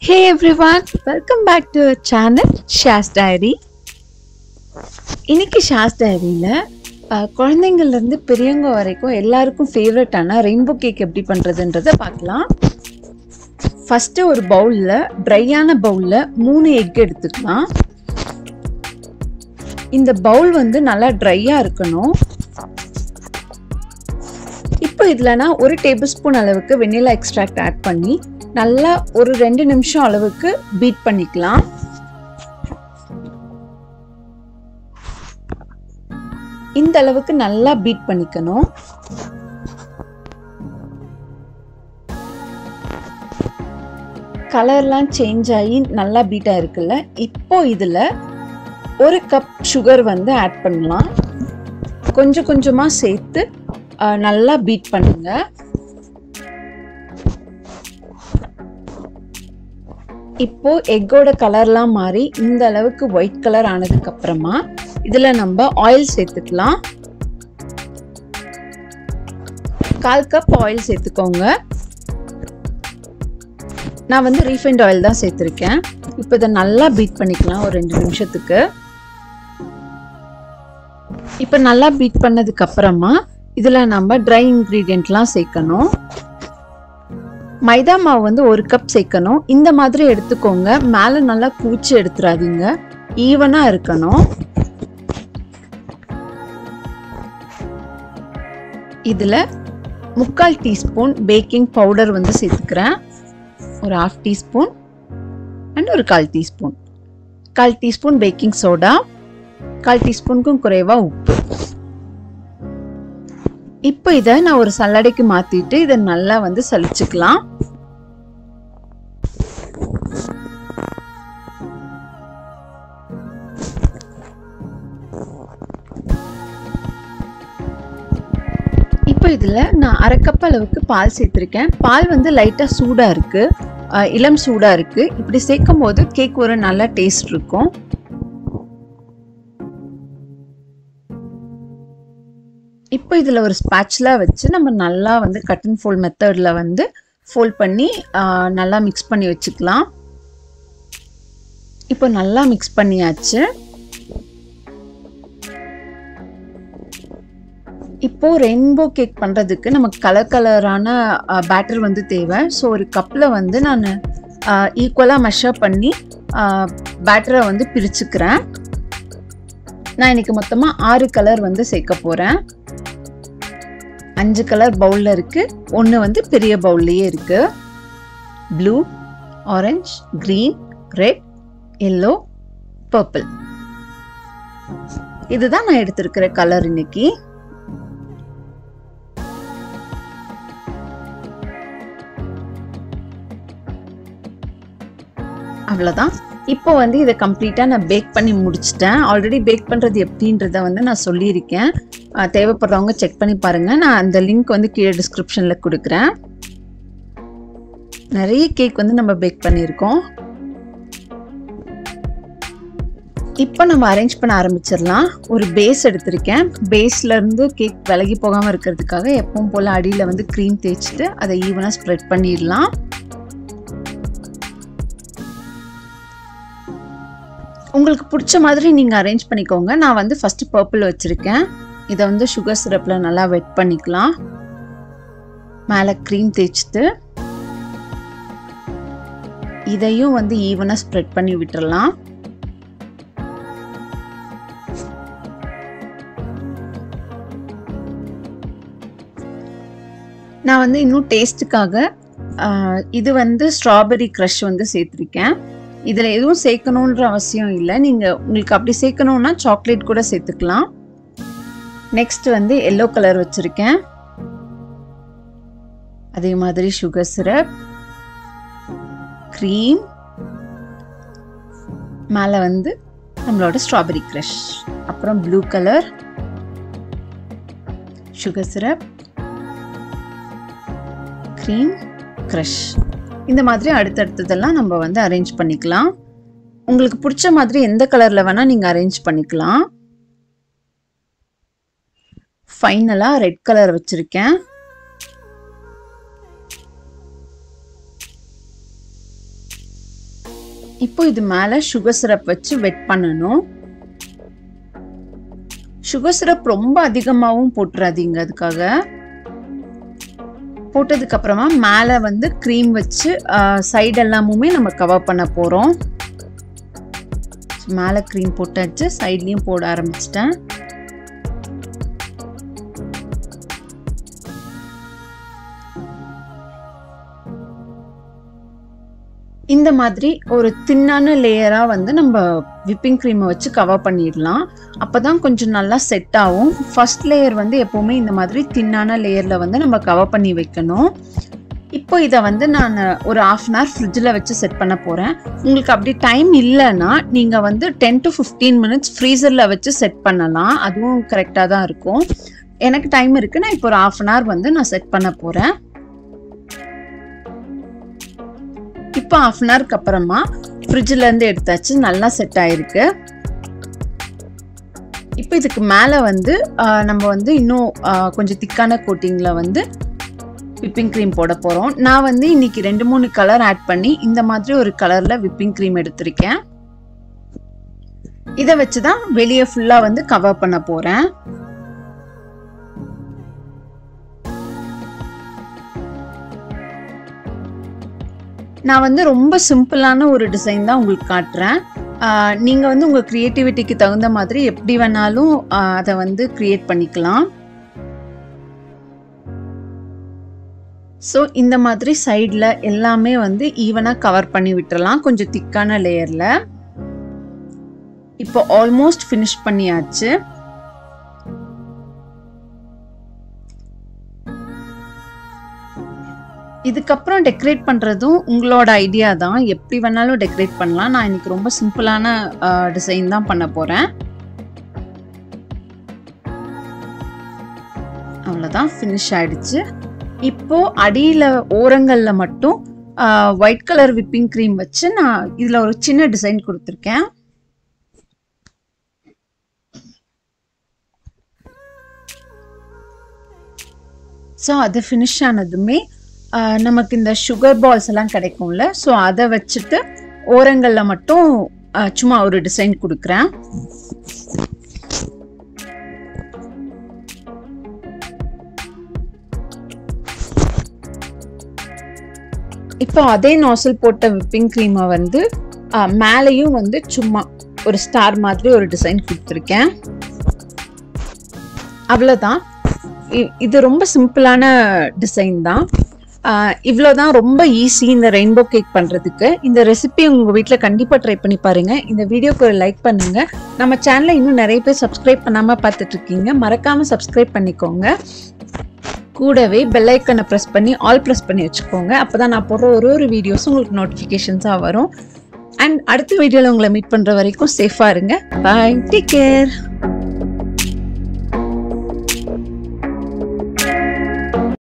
hey everyone welcome back to channel Shaz diary இன்னைக்கு ஷாஸ் டைரியில் குழந்தைங்கள்லேருந்து பெரியவங்க வரைக்கும் எல்லாருக்கும் ஃபேவரட்டான ரெயின்போ கேக் எப்படி பண்ணுறதுன்றதை பார்க்கலாம் ஃபஸ்ட்டு ஒரு பவுலில் ட்ரையான பவுலில் மூணு எக் எடுத்துக்கலாம் இந்த பவுல் வந்து நல்லா ட்ரையாக இருக்கணும் இப்போ இதில் நான் ஒரு டேபிள் ஸ்பூன் அளவுக்கு வெண்ணிலா எக்ஸ்ட்ராக்ட் ஆட் பண்ணி நல்லா ஒரு ரெண்டு நிமிஷம் அளவுக்கு பீட் பண்ணிக்கலாம் இந்த அளவுக்கு நல்லா பீட் பண்ணிக்கணும் கலர்லாம் சேஞ்ச் ஆகி நல்லா பீட்டாக இருக்குல்ல இப்போ இதில் ஒரு கப் சுகர் வந்து ஆட் பண்ணலாம் கொஞ்சம் கொஞ்சமாக சேர்த்து நல்லா பீட் பண்ணுங்க இப்போ எக்கோட கலர்லாம் மாறி இந்த அளவுக்கு ஒயிட் கலர் ஆனதுக்கு அப்புறமா இதுல நம்ம ஆயில் சேர்த்துக்கலாம் கால் கப் ஆயில் சேர்த்துக்கோங்க நான் வந்து ரீஃபைண்ட் ஆயில் தான் சேர்த்துருக்கேன் இப்போ இதை நல்லா பீட் பண்ணிக்கலாம் ஒரு ரெண்டு நிமிஷத்துக்கு இப்போ நல்லா பீட் பண்ணதுக்கு அப்புறமா இதில் நம்ம ட்ரை இன்க்ரீடியண்ட்லாம் சேர்க்கணும் மைதா மாவு வந்து ஒரு கப் சேர்க்கணும் இந்த மாதிரி எடுத்துக்கோங்க மேலே நல்லா பூச்சி எடுத்துடாதீங்க ஈவனாக இருக்கணும் இதில் முக்கால் டீஸ்பூன் பேக்கிங் பவுடர் வந்து சேர்த்துக்கிறேன் ஒரு ஹாஃப் டீஸ்பூன் அண்ட் ஒரு கால் டீஸ்பூன் கால் டீஸ்பூன் பேக்கிங் சோடா கால் டீஸ்பூனுக்கும் குறைவாக உப்பு இப்போ இதை நான் ஒரு சல்லடைக்கு மாற்றிட்டு இதை நல்லா வந்து சலிச்சுக்கலாம் இப்போ இதில் நான் அரை கப் அளவுக்கு பால் சேர்த்துருக்கேன் பால் வந்து லைட்டாக சூடாக இருக்குது இளம் சூடாக இருக்குது இப்படி சேர்க்கும் போது கேக் ஒரு நல்ல டேஸ்ட் இருக்கும் இப்போ இதில் ஒரு ஸ்பேட்ச்லாம் வச்சு நம்ம நல்லா வந்து கட் அண்ட் ஃபோல்ட் மெத்தடில் வந்து ஃபோல்ட் பண்ணி நல்லா மிக்ஸ் பண்ணி வச்சுக்கலாம் இப்போ நல்லா மிக்ஸ் பண்ணியாச்சு இப்போ ரெயின்போ கேக் பண்ணுறதுக்கு நமக்கு கலர் கலரான பேட்டர் வந்து தேவை ஸோ ஒரு கப்பில் வந்து நான் ஈக்குவலாக மெஷர் பண்ணி பேட்டரை வந்து பிரிச்சுக்கிறேன் நான் இன்னைக்கு மொத்தமாக ஆறு கலர் வந்து சேர்க்க போகிறேன் அஞ்சு கலர் பவுலில் இருக்குது ஒன்று வந்து பெரிய பவுல்லையே இருக்குது blue orange green red yellow purple இதுதான் நான் எடுத்திருக்கிற கலர் இன்னைக்கு அவ்வளோதான் இப்போ வந்து இதை கம்ப்ளீட்டாக நான் பேக் பண்ணி முடிச்சிட்டேன் ஆல்ரெடி பேக் பண்ணுறது எப்படின்றத வந்து நான் சொல்லியிருக்கேன் தேவைப்படுறவங்க செக் பண்ணி பாருங்கள் நான் அந்த லிங்க் வந்து கீழே டிஸ்கிரிப்ஷனில் கொடுக்குறேன் நிறைய கேக் வந்து நம்ம பேக் பண்ணியிருக்கோம் இப்போ நம்ம அரேஞ்ச் பண்ண ஆரம்பிச்சிடலாம் ஒரு பேஸ் எடுத்திருக்கேன் பேஸ்லேருந்து கேக் விலகி போகாமல் இருக்கிறதுக்காக எப்பவும் போல் அடியில் வந்து க்ரீம் தேய்ச்சிட்டு அதை ஈவனாக ஸ்ப்ரெட் பண்ணிடலாம் உங்களுக்கு பிடிச்ச மாதிரி நீங்கள் அரேஞ்ச் பண்ணிக்கோங்க நான் வந்து ஃபஸ்ட்டு பர்பிள் வச்சுருக்கேன் இதை வந்து சுகர் சிரப்பில் நல்லா வெட் பண்ணிக்கலாம் மேலே க்ரீம் தேய்ச்சிட்டு இதையும் வந்து ஈவனாக ஸ்ப்ரெட் பண்ணி விட்டுறலாம் நான் வந்து இன்னும் டேஸ்ட்டுக்காக இது வந்து ஸ்ட்ராபெரி க்ரஷ் வந்து சேர்த்துருக்கேன் இதில் எதுவும் சேர்க்கணுன்ற அவசியம் இல்லை நீங்கள் உங்களுக்கு அப்படி சேர்க்கணுன்னா சாக்லேட் கூட சேர்த்துக்கலாம் நெக்ஸ்ட் வந்து எல்லோ கலர் வச்சுருக்கேன் அதே மாதிரி சுகர் சிரப் க்ரீம் மேலே வந்து நம்மளோட ஸ்ட்ராபெரி க்ரஷ் அப்புறம் blue colour sugar syrup cream crush இந்த மாதிரி அடுத்தடுத்ததெல்லாம் நம்ம வந்து அரேஞ்ச் பண்ணிக்கலாம் உங்களுக்கு பிடிச்ச மாதிரி எந்த கலரில் வேணால் நீங்கள் அரேஞ்ச் பண்ணிக்கலாம் ஃபைனலாக ரெட் கலர் வச்சுருக்கேன் இப்போ இது மேலே சுகர் சிரப் வச்சு வெட் பண்ணணும் சுகர் சிரப் ரொம்ப அதிகமாகவும் போட்டுறாதீங்க அதுக்காக போட்டதுக்கு அப்புறமா மேலே வந்து க்ரீம் வச்சு சைடு எல்லாமுமே நம்ம கவர் பண்ண போகிறோம் மேலே க்ரீம் போட்டாச்சு சைட்லேயும் போட ஆரம்பிச்சிட்டேன் இந்த மாதிரி ஒரு தின்னான லேயராக வந்து நம்ம விப்பிங் க்ரீமை வச்சு கவர் பண்ணிடலாம் அப்போ தான் கொஞ்சம் நல்லா செட் ஆகும் ஃபர்ஸ்ட் லேயர் வந்து எப்போவுமே இந்த மாதிரி தின்னான லேயரில் வந்து நம்ம கவர் பண்ணி வைக்கணும் இப்போ இதை வந்து நான் ஒரு ஆஃப் அன் ஹவர் ஃப்ரிட்ஜில் வச்சு செட் பண்ண போகிறேன் உங்களுக்கு அப்படி டைம் இல்லைன்னா நீங்கள் வந்து டென் டு ஃபிஃப்டீன் மினிட்ஸ் ஃப்ரீசரில் வச்சு செட் பண்ணலாம் அதுவும் கரெக்டாக தான் இருக்கும் எனக்கு டைம் இருக்குது நான் இப்போ ஒரு ஆஃப் அன் ஹவர் வந்து நான் செட் பண்ண போகிறேன் இப்போ ஆஃப் அன் ஹவருக்கு அப்புறமா ஃப்ரிட்ஜில் இருந்து எடுத்தாச்சு நல்லா செட் ஆயிருக்கு இப்போ இதுக்கு மேலே வந்து நம்ம வந்து இன்னும் கொஞ்சம் திக்கான கோட்டிங்கில் வந்து விப்பிங் க்ரீம் போட போகிறோம் நான் வந்து இன்னைக்கு ரெண்டு மூணு கலர் ஆட் பண்ணி இந்த மாதிரி ஒரு கலரில் விப்பிங் க்ரீம் எடுத்திருக்கேன் இதை வச்சு தான் வெளியே ஃபுல்லாக வந்து கவர் பண்ண போகிறேன் நான் வந்து ரொம்ப சிம்பிளான ஒரு டிசைன் தான் உங்களுக்கு காட்டுறேன் நீங்கள் வந்து உங்கள் க்ரியேட்டிவிட்டிக்கு தகுந்த மாதிரி எப்படி வேணாலும் அதை வந்து க்ரியேட் பண்ணிக்கலாம் ஸோ இந்த மாதிரி சைடில் எல்லாமே வந்து ஈவனாக கவர் பண்ணி விட்டுறலாம் கொஞ்சம் திக்கான லேயரில் இப்போ ஆல்மோஸ்ட் ஃபினிஷ் பண்ணியாச்சு இதுக்கப்புறம் டெக்கரேட் பண்ணுறதும் உங்களோட ஐடியா தான் எப்படி வேணாலும் டெக்கரேட் பண்ணலாம் நான் இன்னைக்கு ரொம்ப சிம்பிளான டிசைன் தான் பண்ண போகிறேன் அவ்வளோதான் ஃபினிஷ் ஆயிடுச்சு இப்போ அடியில் ஓரங்களில் மட்டும் ஒயிட் கலர் விப்பிங் க்ரீம் வச்சு நான் இதில் ஒரு சின்ன டிசைன் கொடுத்துருக்கேன் ஸோ அது ஃபினிஷ் ஆனதுமே நமக்கு இந்த சுகர் பால்ஸ் எல்லாம் கிடைக்கும்ல ஸோ அதை வச்சுட்டு ஓரங்களில் மட்டும் சும்மா ஒரு டிசைன் கொடுக்குறேன் இப்போ அதே நாசல் போட்ட விப்பிங் க்ரீமை வந்து மேலேயும் வந்து சும்மா ஒரு ஸ்டார் மாதிரி ஒரு டிசைன் கொடுத்துருக்கேன் அவ்வளோதான் இது ரொம்ப சிம்பிளான டிசைன் தான் இவ்வளோ தான் ரொம்ப ஈஸி இந்த ரெயின்போ கேக் பண்ணுறதுக்கு இந்த ரெசிபி உங்கள் வீட்டில் கண்டிப்பாக ட்ரை பண்ணி பாருங்கள் இந்த வீடியோக்கு ஒரு லைக் பண்ணுங்கள் நம்ம சேனலை இன்னும் நிறைய பேர் சப்ஸ்கிரைப் பண்ணாமல் பார்த்துட்ருக்கீங்க மறக்காமல் சப்ஸ்கிரைப் பண்ணிக்கோங்க கூடவே பெல்லைக்கனை ப்ரெஸ் பண்ணி ஆல் ப்ரெஸ் பண்ணி வச்சுக்கோங்க அப்போ தான் நான் போடுற ஒரு ஒரு வீடியோஸும் உங்களுக்கு நோட்டிஃபிகேஷன்ஸாக வரும் அண்ட் அடுத்த வீடியோவில் உங்களை மீட் பண்ணுற வரைக்கும் சேஃபாக இருங்க பாய் டேக் கேர்